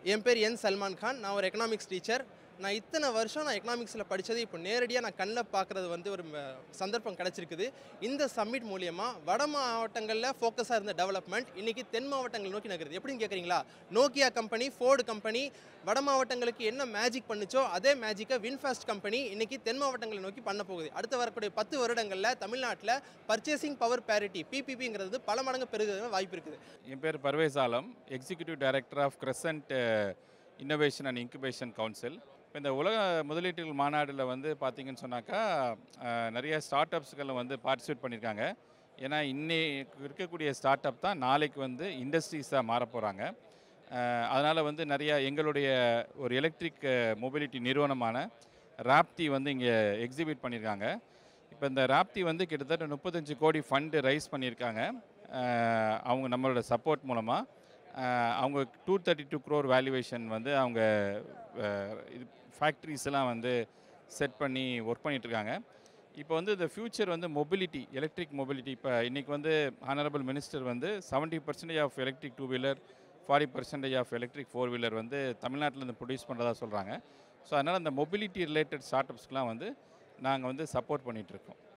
என் பேர் என் சல்மான் கான் நான் ஒரு எக்கனாமிக்ஸ் டீச்சர் நான் இத்தனை வருஷம் நான் எக்கனாமிக்ஸில் படித்தது இப்போ நேரடியாக நான் கண்ணில் பார்க்குறது வந்து ஒரு ம- சந்தர்ப்பம் கிடச்சிருக்குது இந்த சம்மிட் மூலியமாக வட மாவட்டங்களில் ஃபோக்கஸாக இருந்த டெவலப்மெண்ட் இன்றைக்கி தென் மாவட்டங்கள் நோக்கி நகருது எப்படின்னு கேட்குறீங்களா நோக்கியா கம்பெனி ஃபோர்டு கம்பெனி வட மாவட்டங்களுக்கு என்ன மேஜிக் பண்ணுச்சோ அதே மேஜிக்கை வின்ஃபாஸ்ட் கம்பெனி இன்றைக்கி தென் மாவட்டங்களை நோக்கி பண்ண போகுது அடுத்து வரக்கூடிய பத்து வருடங்களில் தமிழ்நாட்டில் பர்ச்சேசிங் பவர் பேரிட்டி பிபிபிங்கிறது பல மடங்கு பெருகுறது வாய்ப்பு இருக்குது என் பேர் Parvez Alam executive director of Crescent innovation and incubation council இப்போ இந்த உலக முதலீட்டுகள் மாநாட்டில் வந்து பார்த்தீங்கன்னு சொன்னாக்கா அஹ், நிறைய ஸ்டார்ட் அப்ஸ்கள் வந்து பார்ட்டிசிபேட் பண்ணியிருக்காங்க ஏன்னா இன்னைக்கு இருக்கக்கூடிய ஸ்டார்ட் அப் தான் நாளைக்கு வந்து இண்டஸ்ட்ரீஸாக மாற போகிறாங்க அதனால் வந்து நிறைய எங்களுடைய ஒரு எலக்ட்ரிக் மொபிலிட்டி நிறுவனமான ராப்தி வந்து இங்கே எக்ஸிபிட் பண்ணியிருக்காங்க இப்போ இந்த ராப்தி வந்து கிட்டத்தட்ட முப்பத்தஞ்சு கோடி ஃபண்டு ரைஸ் பண்ணியிருக்காங்க அஹ் அவங்க நம்மளோட சப்போர்ட் மூலமாக அவங்க two thirty two crore valuation வந்து அவங்க அஹ், இது ஃபேக்ட்ரிஸ் எல்லாம் வந்து செட் பண்ணி ஒர்க் பண்ணிகிட்ருக்காங்க இப்போ வந்து இந்த ஃப்யூச்சர் வந்து மொபிலிட்டி எலக்ட்ரிக் மொபிலிட்டி இப்போ இன்றைக்கி வந்து ஹானரபிள் மினிஸ்டர் வந்து seventy percentage of electric two wheeler forty percentage of electric four wheeler வந்து தமிழ்நாட்டிலேருந்து ப்ரொடியூஸ் பண்ணுறதா சொல்கிறாங்க ஸோ அதனால் அந்த மொபிலிட்டி ரிலேட்டட் ஸ்டார்ட் அப்ஸ்க்கெலாம் வந்து நாங்கள் வந்து சப்போர்ட் பண்ணிகிட்ருக்கோம்